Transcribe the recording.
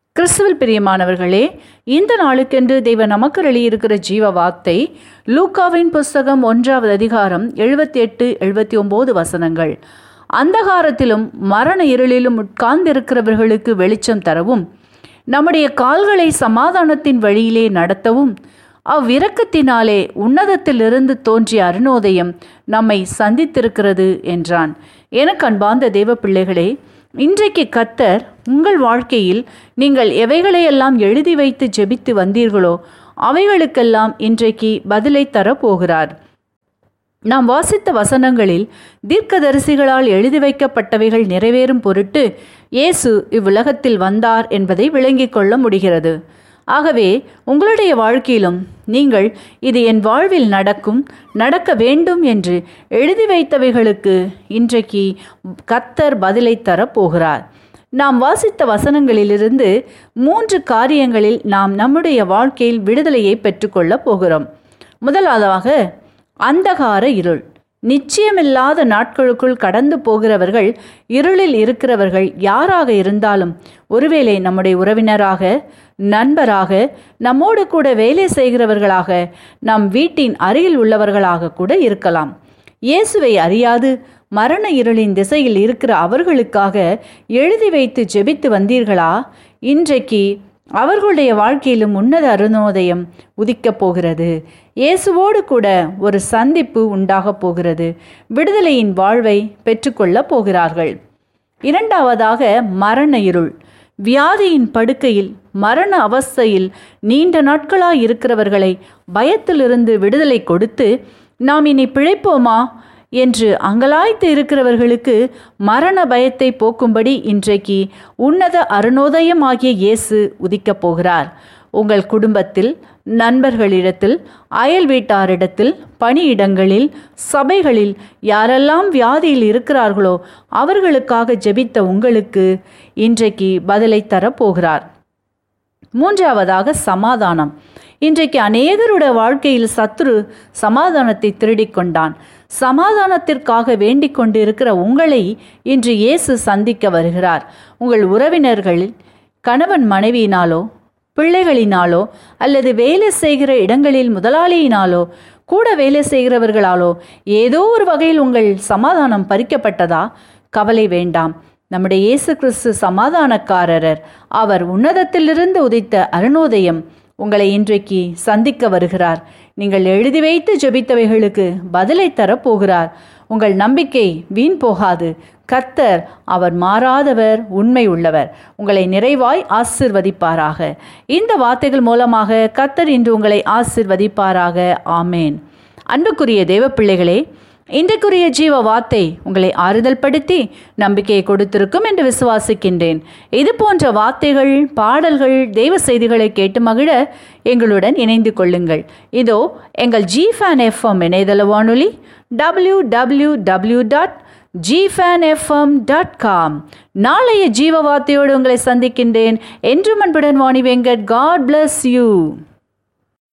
கிறிஸ்துவில் பிரியமானவர்களே இந்த நாளுக்கென்று தெய்வ நமக்கு எழுதியிருக்கிற ஜீவ வார்த்தை லூக்காவின் புஸ்தகம் ஒன்றாவது அதிகாரம் எழுபத்தி எட்டு எழுபத்தி ஒன்பது வசனங்கள் அந்தகாரத்திலும் மரண இருளிலும் உட்கார்ந்திருக்கிறவர்களுக்கு வெளிச்சம் தரவும் நம்முடைய கால்களை சமாதானத்தின் வழியிலே நடத்தவும் அவ்விரக்கத்தினாலே உன்னதத்திலிருந்து தோன்றிய அருணோதயம் நம்மை சந்தித்திருக்கிறது என்றான் எனக்கு அன்பார்ந்த தேவ பிள்ளைகளே இன்றைக்கு கத்தர் உங்கள் வாழ்க்கையில் நீங்கள் எவைகளையெல்லாம் எழுதி வைத்து ஜெபித்து வந்தீர்களோ அவைகளுக்கெல்லாம் இன்றைக்கு பதிலை தரப்போகிறார் நாம் வாசித்த வசனங்களில் தீர்க்கதரிசிகளால் எழுதி வைக்கப்பட்டவைகள் நிறைவேறும் பொருட்டு இயேசு இவ்வுலகத்தில் வந்தார் என்பதை விளங்கிக் கொள்ள முடிகிறது ஆகவே உங்களுடைய வாழ்க்கையிலும் நீங்கள் இது என் வாழ்வில் நடக்கும் நடக்க வேண்டும் என்று எழுதி வைத்தவைகளுக்கு இன்றைக்கு கத்தர் பதிலை தரப்போகிறார் நாம் வாசித்த வசனங்களிலிருந்து மூன்று காரியங்களில் நாம் நம்முடைய வாழ்க்கையில் விடுதலையை பெற்றுக்கொள்ளப் போகிறோம் முதலாவதாக அந்தகார இருள் நிச்சயமில்லாத நாட்களுக்குள் கடந்து போகிறவர்கள் இருளில் இருக்கிறவர்கள் யாராக இருந்தாலும் ஒருவேளை நம்முடைய உறவினராக நண்பராக நம்மோடு கூட வேலை செய்கிறவர்களாக நம் வீட்டின் அருகில் உள்ளவர்களாக கூட இருக்கலாம் இயேசுவை அறியாது மரண இருளின் திசையில் இருக்கிற அவர்களுக்காக எழுதி வைத்து ஜெபித்து வந்தீர்களா இன்றைக்கு அவர்களுடைய வாழ்க்கையிலும் உன்னத அருணோதயம் உதிக்கப் போகிறது இயேசுவோடு கூட ஒரு சந்திப்பு உண்டாகப் போகிறது விடுதலையின் வாழ்வை பெற்றுக்கொள்ளப் போகிறார்கள் இரண்டாவதாக மரண இருள் வியாதியின் படுக்கையில் மரண அவஸ்தையில் நீண்ட நாட்களாய் இருக்கிறவர்களை பயத்திலிருந்து விடுதலை கொடுத்து நாம் இனி பிழைப்போமா என்று அங்கலாய்த்து இருக்கிறவர்களுக்கு மரண பயத்தை போக்கும்படி இன்றைக்கு உன்னத அருணோதயமாகிய இயேசு உதிக்கப் போகிறார் உங்கள் குடும்பத்தில் நண்பர்களிடத்தில் அயல் வீட்டாரிடத்தில் பணியிடங்களில் சபைகளில் யாரெல்லாம் வியாதியில் இருக்கிறார்களோ அவர்களுக்காக ஜெபித்த உங்களுக்கு இன்றைக்கு பதிலை தரப்போகிறார் மூன்றாவதாக சமாதானம் இன்றைக்கு அநேகருடைய வாழ்க்கையில் சத்ரு சமாதானத்தை திருடிக் கொண்டான் சமாதானத்திற்காக வேண்டிக் கொண்டிருக்கிற உங்களை இன்று இயேசு சந்திக்க வருகிறார் உங்கள் உறவினர்களில் கணவன் மனைவியினாலோ பிள்ளைகளினாலோ அல்லது வேலை செய்கிற இடங்களில் முதலாளியினாலோ கூட வேலை செய்கிறவர்களாலோ ஏதோ ஒரு வகையில் உங்கள் சமாதானம் பறிக்கப்பட்டதா கவலை வேண்டாம் நம்முடைய இயேசு கிறிஸ்து சமாதானக்காரரர் அவர் உன்னதத்திலிருந்து உதித்த அருணோதயம் உங்களை இன்றைக்கு சந்திக்க வருகிறார் நீங்கள் எழுதி வைத்து ஜெபித்தவைகளுக்கு பதிலை தரப்போகிறார் உங்கள் நம்பிக்கை வீண் போகாது கர்த்தர் அவர் மாறாதவர் உண்மை உள்ளவர் உங்களை நிறைவாய் ஆசிர்வதிப்பாராக இந்த வார்த்தைகள் மூலமாக கர்த்தர் இன்று உங்களை ஆசிர்வதிப்பாராக ஆமேன் அன்புக்குரிய தேவ பிள்ளைகளே இன்றைக்குரிய ஜீவ வார்த்தை உங்களை ஆறுதல் படுத்தி நம்பிக்கையை கொடுத்திருக்கும் என்று விசுவாசிக்கின்றேன் இது போன்ற வார்த்தைகள் பாடல்கள் தெய்வ செய்திகளை கேட்டு மகிழ எங்களுடன் இணைந்து கொள்ளுங்கள் இதோ எங்கள் ஜி ஃபேன் எஃப்எம் இணையதள வானொலி டபிள்யூ டபிள்யூ டபிள்யூ டாட் ஜிஃபேன் எஃப்எம் டாட் காம் நாளைய ஜீவ வார்த்தையோடு உங்களை சந்திக்கின்றேன் என்றும் அன்புடன் Vani Venkat God bless you